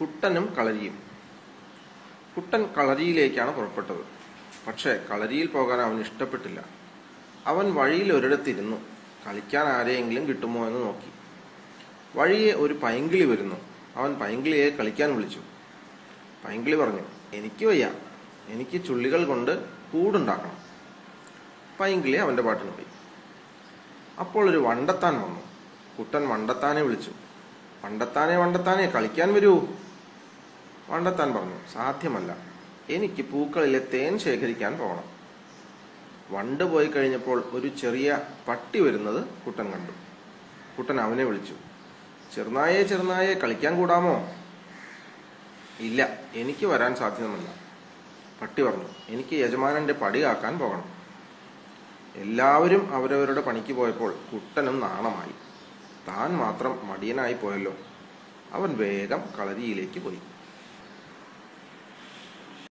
കുട്ടനും കളരിയും കുട്ടൻ കളരിയിലേക്കാണ് പുറപ്പെട്ടത് പക്ഷേ കളരിയിൽ പോകാൻ അവന് ഇഷ്ടപ്പെട്ടില്ല അവൻ വഴിയിൽ ഒരിടത്തിരുന്നു കളിക്കാൻ ആരെയെങ്കിലും കിട്ടുമോ എന്ന് നോക്കി വഴിയെ ഒരു പൈങ്കിളി വരുന്നു അവൻ പൈങ്കിളിയെ കളിക്കാൻ വിളിച്ചു പൈങ്കിളി പറഞ്ഞു എനിക്ക് വയ്യ എനിക്ക് ചുള്ളികൾ കൊണ്ട് കൂടുണ്ടാക്കണം പൈങ്കിളി അവന്റെ പാട്ടിന് പോയി അപ്പോൾ ഒരു വണ്ടത്താൻ വന്നു കുട്ടൻ വണ്ടത്താനെ വിളിച്ചു വണ്ടത്താനെ വണ്ടത്താനെ കളിക്കാൻ വരൂ വണ്ടത്താൻ പറഞ്ഞു സാധ്യമല്ല എനിക്ക് പൂക്കളിലെ തേൻ ശേഖരിക്കാൻ പോകണം വണ്ട് പോയി കഴിഞ്ഞപ്പോൾ ഒരു ചെറിയ പട്ടി വരുന്നത് കുട്ടൻ കണ്ടു കുട്ടൻ അവനെ വിളിച്ചു ചെറുനായെ ചെറുനായെ കളിക്കാൻ കൂടാമോ ഇല്ല എനിക്ക് വരാൻ സാധ്യമല്ല പട്ടി പറഞ്ഞു എനിക്ക് യജമാനന്റെ പടി കാക്കാൻ പോകണം എല്ലാവരും അവരവരുടെ പണിക്ക് പോയപ്പോൾ കുട്ടനും നാണമായി താൻ മാത്രം മടിയനായി പോയല്ലോ അവൻ വേഗം കളരിയിലേക്ക് പോയി